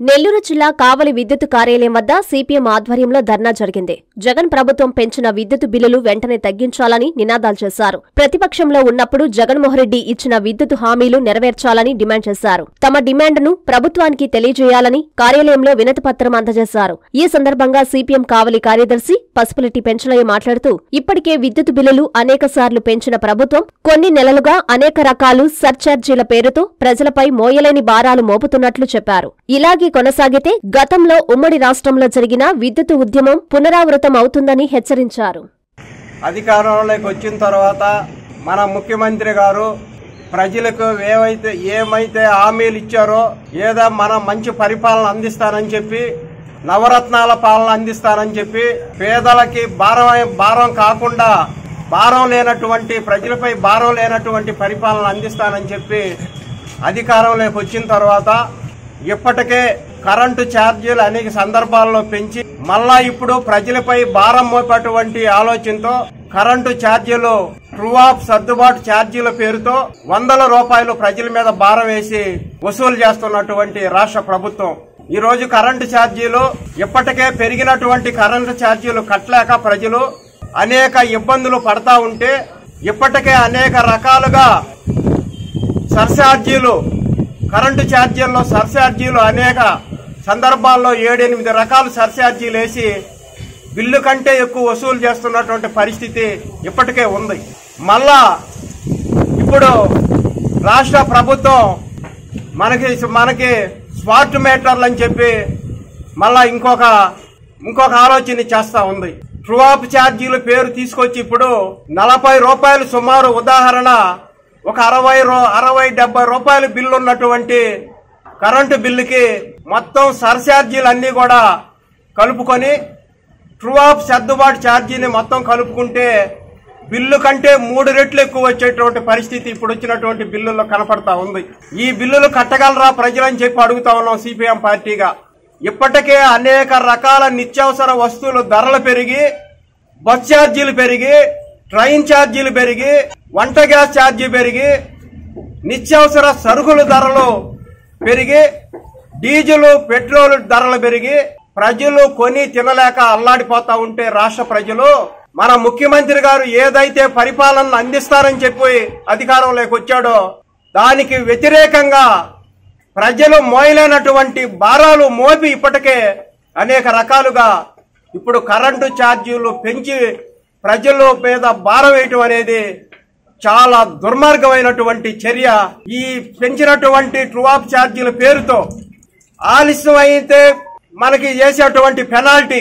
నెల్లూరు జిల్లా కావలి విద్యుత్ కార్యాలయం వద్ద సిపిఎం ఆధ్వర్యంలో ధర్నా జరిగింది జగన్ ప్రభుత్వం పెంచిన విద్యుత్ బిల్లులు వెంటనే తగ్గించాలని నినాదాలు చేశారు ప్రతిపక్షంలో ఉన్నప్పుడు జగన్మోహన్ రెడ్డి ఇచ్చిన విద్యుత్ హామీలు నెరవేర్చాలని డిమాండ్ చేశారు తమ డిమాండ్ను ప్రభుత్వానికి తెలియజేయాలని కార్యాలయంలో వినతిపత్రం అందజేశారు ఈ సందర్భంగా సిపిఎం కావలి కార్యదర్శి పసుపులెట్టి పెంచలయ్య మాట్లాడుతూ ఇప్పటికే విద్యుత్ బిల్లులు అనేక సార్లు పెంచిన ప్రభుత్వం కొన్ని నెలలుగా అనేక రకాలు సర్చార్జీల పేరుతో ప్రజలపై మోయలేని భారాలు మోపుతున్నట్లు చెప్పారు ఇలాగే కొనసాగితే గతంలో ఉమ్మడి రాష్ట్రంలో జరిగిన విద్యుత్ ఉద్యమం పునరావృతం అవుతుందని హెచ్చరించారు అధికారంలోకి వచ్చిన తర్వాత మన ముఖ్యమంత్రి గారు ప్రజలకు ఏవైతే ఏమైతే హామీలు ఇచ్చారో ఏదో మన మంచి పరిపాలన అందిస్తానని చెప్పి నవరత్నాల పాలన అందిస్తానని చెప్పి పేదలకి భారం భారం కాకుండా భారం లేనటువంటి ప్రజలపై భారం లేనటువంటి పరిపాలన అందిస్తానని చెప్పి అధికారంలోకి వచ్చిన తర్వాత ఇప్పటికే కరెంటు ఛార్జీలు అనేక సందర్భాల్లో పెంచి మళ్ళా ఇప్పుడు ప్రజలపై భారం మోపేటువంటి ఆలోచనతో కరెంటు ఛార్జీలు ట్రూఆఫ్ సర్దుబాటు ఛార్జీల పేరుతో వందల రూపాయలు ప్రజల మీద భారం వేసి వసూలు చేస్తున్నటువంటి రాష్ట్ర ప్రభుత్వం ఈ రోజు కరెంటు ఛార్జీలు ఇప్పటికే పెరిగినటువంటి కరెంటు ఛార్జీలు కట్టలేక ప్రజలు అనేక ఇబ్బందులు పడతా ఉంటే ఇప్పటికే అనేక రకాలుగా సర్ఛార్జీలు కరెంటు ఛార్జీల్లో సర్ఛార్జీలు అనేక సందర్భాల్లో ఏడెనిమిది రకాల సర్ఛార్జీలు వేసి బిల్లు కంటే ఎక్కువ వసూలు చేస్తున్నటువంటి పరిస్థితి ఇప్పటికే ఉంది మళ్ళా ఇప్పుడు రాష్ట్ర ప్రభుత్వం మనకి మనకి స్మార్ట్ మీటర్లు అని చెప్పి మళ్ళా ఇంకొక ఇంకొక ఆలోచన చేస్తా ఉంది ట్రూఆప్ ఛార్జీల పేరు తీసుకొచ్చి ఇప్పుడు నలభై రూపాయలు సుమారు ఉదాహరణ ఒక అరవై రూ అరవై డెబ్బై రూపాయల బిల్లు ఉన్నటువంటి కరెంటు బిల్లుకి మొత్తం సర్ఛార్జీలు అన్నీ కూడా కలుపుకొని ట్రూఆప్ సర్దుబాటు ఛార్జీని మొత్తం కలుపుకుంటే బిల్లు కంటే మూడు రెట్లు ఎక్కువ వచ్చేటువంటి పరిస్థితి ఇప్పుడు వచ్చినటువంటి బిల్లుల్లో కనపడతా ఉంది ఈ బిల్లులు కట్టగలరా ప్రజలని చెప్పి అడుగుతా ఉన్నాం సిపిఎం పార్టీగా ఇప్పటికే అనేక రకాల నిత్యావసర వస్తువులు ధరలు పెరిగి బస్ ఛార్జీలు పెరిగి ట్రైన్ ఛార్జీలు పెరిగి వంట గ్యాస్ ఛార్జీ పెరిగి నిత్యావసర సరుకుల ధరలు పెరిగి డీజిల్ పెట్రోల్ ధరలు పెరిగి ప్రజలు కొని తినలేక అల్లాడిపోతా ఉంటే రాష్ట్ర ప్రజలు మన ముఖ్యమంత్రి గారు ఏదైతే పరిపాలన అందిస్తారని చెప్పి అధికారంలోకి వచ్చాడో దానికి వ్యతిరేకంగా ప్రజలు మోయలేనటువంటి భారాలు మోపి ఇప్పటికే అనేక రకాలుగా ఇప్పుడు కరెంటు ఛార్జీలు పెంచి ప్రజల మీద భారం వేయటం అనేది చాలా దుర్మార్గమైనటువంటి చర్య ఈ పెంచినటువంటి ట్రూఆప్ ఛార్జీల పేరుతో ఆలస్యం అయితే మనకి చేసేటువంటి పెనాల్టీ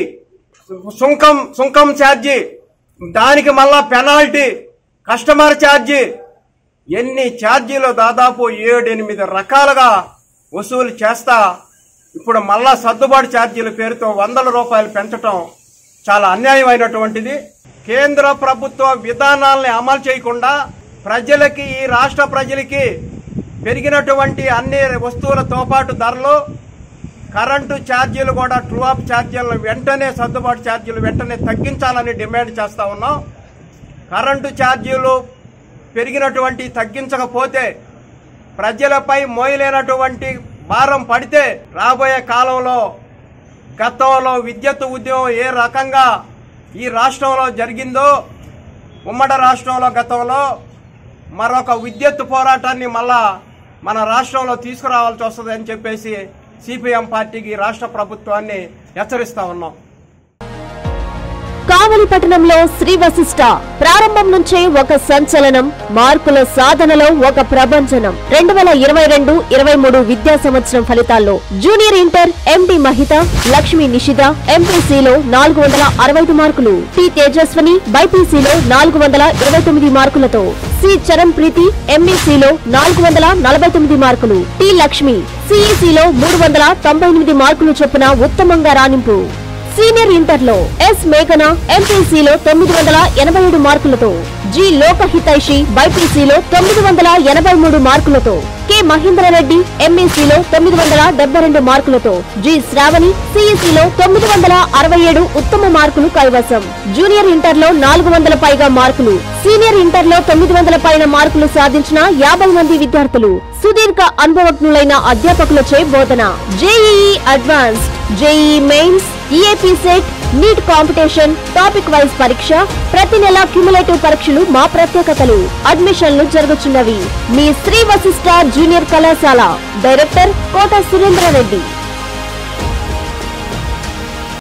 సుంకం సుంకం ఛార్జీ దానికి మళ్ళా పెనాల్టీ కస్టమర్ ఛార్జీ ఎన్ని ఛార్జీలు దాదాపు ఏడెనిమిది రకాలుగా వసూలు చేస్తా ఇప్పుడు మళ్ళా సర్దుబాటు ఛార్జీల పేరుతో వందల రూపాయలు పెంచటం చాలా అన్యాయమైనటువంటిది కేంద్ర ప్రభుత్వ విధానాల్ని అమలు చేయకుండా ప్రజలకి ఈ రాష్ట్ర ప్రజలకి పెరిగినటువంటి అన్ని వస్తువులతో పాటు ధరలు కరెంటు ఛార్జీలు కూడా ట్రూ ఆఫ్ ఛార్జీలను వెంటనే సర్దుబాటు ఛార్జీలు వెంటనే తగ్గించాలని డిమాండ్ చేస్తా ఉన్నాం కరెంటు ఛార్జీలు పెరిగినటువంటి తగ్గించకపోతే ప్రజలపై మోయలేనటువంటి భారం పడితే రాబోయే కాలంలో గతంలో విద్యుత్ ఉద్యమం ఏ రకంగా ఈ రాష్ట్రంలో జరిగిందో ఉమ్మడి రాష్ట్రంలో గతంలో మరొక విద్యుత్ పోరాటాన్ని మళ్ళా మన రాష్ట్రంలో తీసుకురావాల్సి వస్తుంది అని చెప్పేసి సిపిఎం పార్టీకి రాష్ట్ర ప్రభుత్వాన్ని హెచ్చరిస్తా ఉన్నాం కావలి పట్టణంలో శ్రీ వశిష్ట ప్రారంభం నుంచే ఒక సంచలనం మార్కుల సాధనలో ఒక ప్రభంజనం రెండు వేల ఇరవై రెండు ఇరవై మూడు విద్యా సంవత్సరం ఫలితాల్లో junior inter MD Mahitha Lakshmi Nishitha ఎంపీసీలో నాలుగు వందల అరవై ఐదు మార్కులు టి తేజస్వని బైపీసీలో నాలుగు వందల ఇరవై తొమ్మిది మార్కులతో సి చరణ్ ప్రీతి ఎంఈసీలో నాలుగు వందల నలభై తొమ్మిది మార్కులు టి లక్ష్మి సిఈసీలో మూడు వందల తొంభై ఎనిమిది మార్కులు చొప్పున ఉత్తమంగా రాణింపు సీనియర్ ఇంటర్ లో ఎస్ మేఘన ఎంపీసీలో తొమ్మిది వందల ఎనభై ఏడు మార్కులతో జి లోకహితైషి బైపీసీలో తొమ్మిది వందల ఎనభై మూడు మార్కులతో కె మహేంద్రరెడ్డి ఎంఈసీలో తొమ్మిది వందల డెబ్బై రెండు మార్కులతో జి శ్రావణి సిఈసీలో తొమ్మిది వందల అరవై ఏడు ఉత్తమ మార్కులు కైవసం జూనియర్ ఇంటర్ లో నాలుగు వందల పైగా మార్కులు సీనియర్ ఇంటర్ లో తొమ్మిది వందల పైన మార్కులు సాధించిన యాభై మంది విద్యార్థులు సుదీర్ఘ అనుభవజ్ఞులైన అధ్యాపకులచే బోధన JEE advanced JEE mains EAPCET NEET competition topic wise పరీక్ష ప్రతి నెల క్యుములేటివ్ పరీక్షలు మా ప్రత్యేకతలు అడ్మిషన్లు జరుగుతున్నవి మీ శ్రీ వశిష్ట జూనియర్ కళాశాల డైరెక్టర్ కోట సురేంద్రారెడ్డి